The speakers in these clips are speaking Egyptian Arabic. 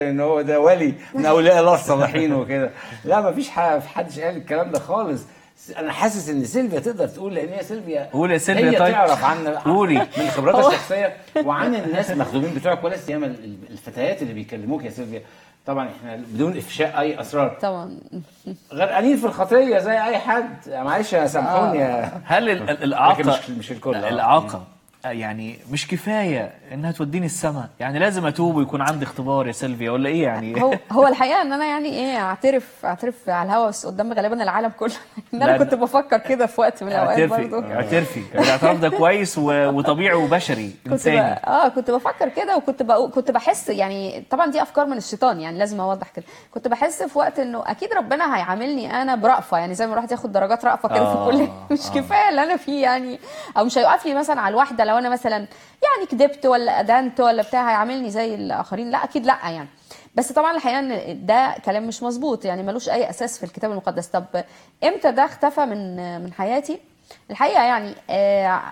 ان هو ده ولي من اولياء الله الصالحين وكده لا ما فيش حدش قال الكلام ده خالص انا حاسس ان سيلفيا تقدر تقول لان هي سيلفيا قولي يا سيلفيا هي طيب. تعرف عن قولي. من خبراتها الشخصيه وعن الناس المخدومين بتوعك ولا سيما الفتيات اللي بيكلموك يا سيلفيا طبعا احنا بدون افشاء اي اسرار طبعا غرقانين في الخطيه زي اي حد معلش يا سامحوني يا هل ال- ال- الاعاقه لكن مش- مش الكل، لا، آه. الاعاقه يعني مش كفايه انها توديني السما يعني لازم اتوب ويكون عندي اختبار يا سيلفيا ولا ايه يعني هو هو الحقيقه ان انا يعني ايه اعترف اعترف على الهوا بس قدام غالبا العالم كله ان لا، انا لا. كنت بفكر كده في وقت من الاوقات اعترفي برضه اعترفي الاعتراف ده كويس و- وطبيعي وبشري كنت ب... انساني اه كنت بفكر كده وكنت بقول كنت بحس يعني طبعا دي افكار من الشيطان يعني لازم اوضح كده كنت بحس في وقت انه اكيد ربنا هيعاملني انا برأفه يعني زي ما الواحد ياخد درجات رأفه كده آه، في الكليه مش آه. كفايه اللي انا فيه يعني او مش هيوقف لي مثلا على الواحده لو انا مثلا يعني كدبت ولا ادنت ولا بتاع هيعاملني زي الاخرين لا اكيد لا يعني بس طبعا الحقيقه ان ده كلام مش مظبوط يعني ملوش اي اساس في الكتاب المقدس طب امتى ده اختفى من من حياتي الحقيقه يعني آه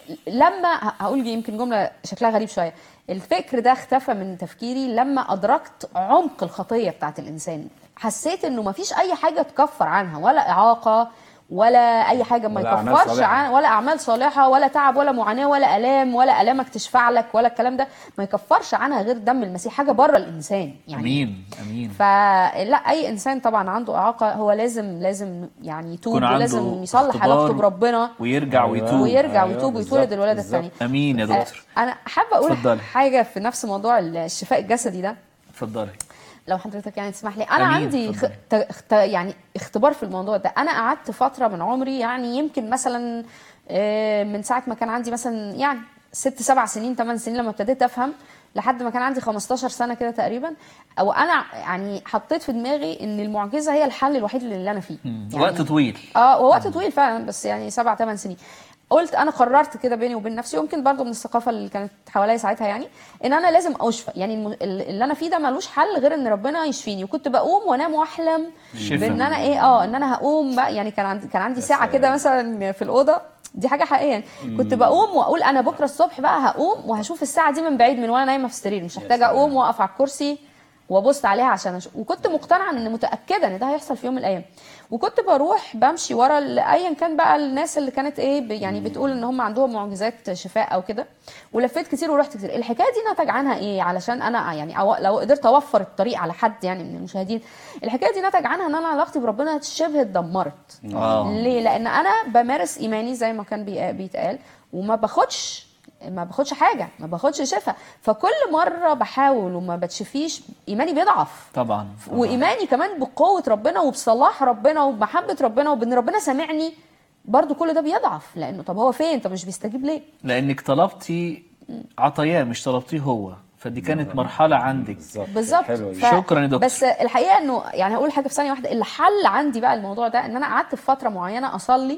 لما هقول يمكن جمله شكلها غريب شويه الفكر ده اختفى من تفكيري لما ادركت عمق الخطيه بتاعت الانسان حسيت انه مفيش اي حاجه تكفر عنها ولا اعاقه ولا اي حاجه ما ولا أعمال يكفرش صالحة. عن ولا اعمال صالحه ولا تعب ولا معاناه ولا الام ولا الامك تشفع لك ولا الكلام ده ما يكفرش عنها غير دم المسيح حاجه بره الانسان يعني امين امين فلا اي انسان طبعا عنده اعاقه هو لازم لازم يعني يتوب يكون عنده ولازم يصلح اختبار علاقته بربنا ويرجع أيوة. ويتوب ويرجع أيوة، ويتوب بالظبط، ويتولد الولاده بالظبط. الثانيه امين يا دكتور انا حابه اقول اتفضلي. حاجه في نفس موضوع الشفاء الجسدي ده اتفضلي لو حضرتك يعني تسمح لي انا أمين، عندي خ... اتفضلي. ت... اخت... يعني اختبار في الموضوع ده انا قعدت فتره من عمري يعني يمكن مثلا آه، من ساعه ما كان عندي مثلا يعني ست سبع سنين ثمان سنين لما ابتديت افهم لحد ما كان عندي 15 سنه كده تقريبا او انا يعني حطيت في دماغي ان المعجزه هي الحل الوحيد اللي انا فيه يعني وقت طويل اه ووقت طويل فعلا بس يعني سبع ثمان سنين قلت انا قررت كده بيني وبين نفسي يمكن برضو من الثقافه اللي كانت حواليا ساعتها يعني ان انا لازم اشفى يعني الم- اللي انا فيه ده ملوش حل غير ان ربنا يشفيني وكنت بقوم وانام واحلم الشفا. بان انا ايه اه ان انا هقوم بقى يعني كان عندي كان عندي ساعه كده مثلا في الاوضه دي حاجه حقيقيه يعني كنت بقوم واقول انا بكره الصبح بقى هقوم وهشوف الساعه دي من بعيد من وانا نايمه في السرير مش محتاجه اقوم واقف على الكرسي وابص عليها عشان أشوف. وكنت مقتنعه ان متاكده ان ده هيحصل في يوم من الايام وكنت بروح بمشي ورا ال- ايا كان بقى الناس اللي كانت ايه ب- يعني بتقول ان هم عندهم معجزات شفاء او كده ولفيت كتير ورحت كتير الحكايه دي نتج عنها ايه علشان انا يعني أو لو قدرت اوفر الطريق على حد يعني من المشاهدين الحكايه دي نتج عنها ان انا علاقتي بربنا شبه اتدمرت اه ليه لان انا بمارس ايماني زي ما كان بي- بيتقال وما باخدش ما باخدش حاجه ما باخدش شفاء فكل مره بحاول وما بتشفيش ايماني بيضعف طبعا وايماني كمان بقوه ربنا وبصلاح ربنا وبمحبه ربنا وبان ربنا سامعني برضو كل ده بيضعف لانه طب هو فين طب مش بيستجيب ليه لانك طلبتي عطاياه مش طلبتيه هو فدي كانت مرحله عندك بالظبط حلوة دي. ف- شكراً يا دكتور. بس الحقيقه انه يعني هقول حاجه في ثانيه واحده اللي حل عندي بقى الموضوع ده ان انا قعدت في فتره معينه اصلي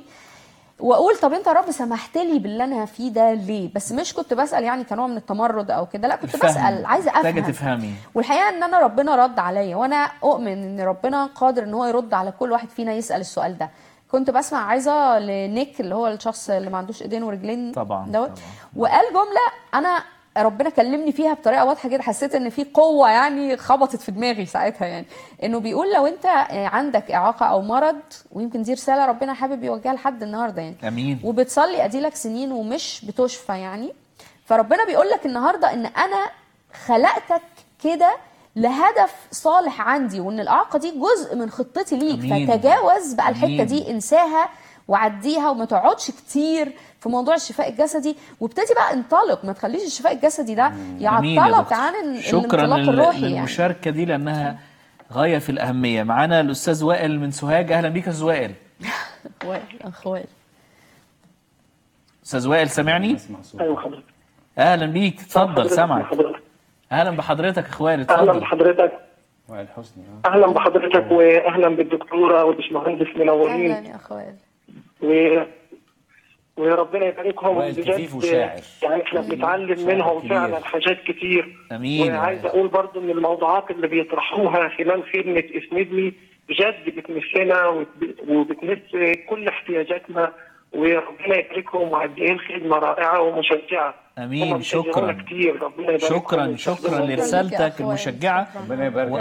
واقول طب انت يا رب سمحت لي باللي انا فيه ده ليه بس مش كنت بسال يعني كنوع من التمرد او كده لا كنت الفهم. بسال عايزه محتاجة افهم تفهمي. والحقيقه ان انا ربنا رد عليا وانا اؤمن ان ربنا قادر ان هو يرد على كل واحد فينا يسال السؤال ده كنت بسمع عايزه لنيك اللي هو الشخص اللي ما عندوش ايدين ورجلين طبعاً، دوت طبعاً. وقال جمله انا ربنا كلمني فيها بطريقه واضحه جدا حسيت ان في قوه يعني خبطت في دماغي ساعتها يعني انه بيقول لو انت عندك اعاقه او مرض ويمكن دي رساله ربنا حابب يوجهها لحد النهارده يعني امين وبتصلي اديلك سنين ومش بتشفى يعني فربنا بيقول لك النهارده ان انا خلقتك كده لهدف صالح عندي وان الاعاقه دي جزء من خطتي ليك أمين. فتجاوز بقى الحته أمين. دي انساها وعديها وما تقعدش كتير في موضوع الشفاء الجسدي وابتدي بقى انطلق ما تخليش الشفاء الجسدي ده امين يا يعطلك دكتور. عن ال- شكرا الانطلاق لل- الروحي يعني للمشاركه دي لانها غايه في الاهميه معانا الاستاذ وائل من سوهاج اهلا بيك يا استاذ وائل وائل اخ وائل استاذ وائل سامعني اسمع صوت. ايوه حضرتك اهلا بيك اتفضل حضرتك- سامعك حضرتك. اهلا بحضرتك يا اخوان اهلا اتفضل بحضرتك وائل حسني اه اهلا بحضرتك واهلا بالدكتوره والباشمهندس اهلا منورين يا اخ وائل و... وربنا يباركهم وائل كفيف وشاعر. يعني احنا بنتعلم شاعر منهم كبير. فعلا حاجات كتير امين يا وعايز وائل. اقول برضو ان الموضوعات اللي بيطرحوها خلال خدمه اسندني بجد بتمسنا وب- وبتمس كل احتياجاتنا وربنا يباركهم وقد ايه الخدمه رائعه ومشجعه امين هم بيشجعونا شكرا كتير ربنا يباركهم شكرا ويستخدمهم. شكرا يا لرسالتك أخويا. المشجعه ربنا يبارك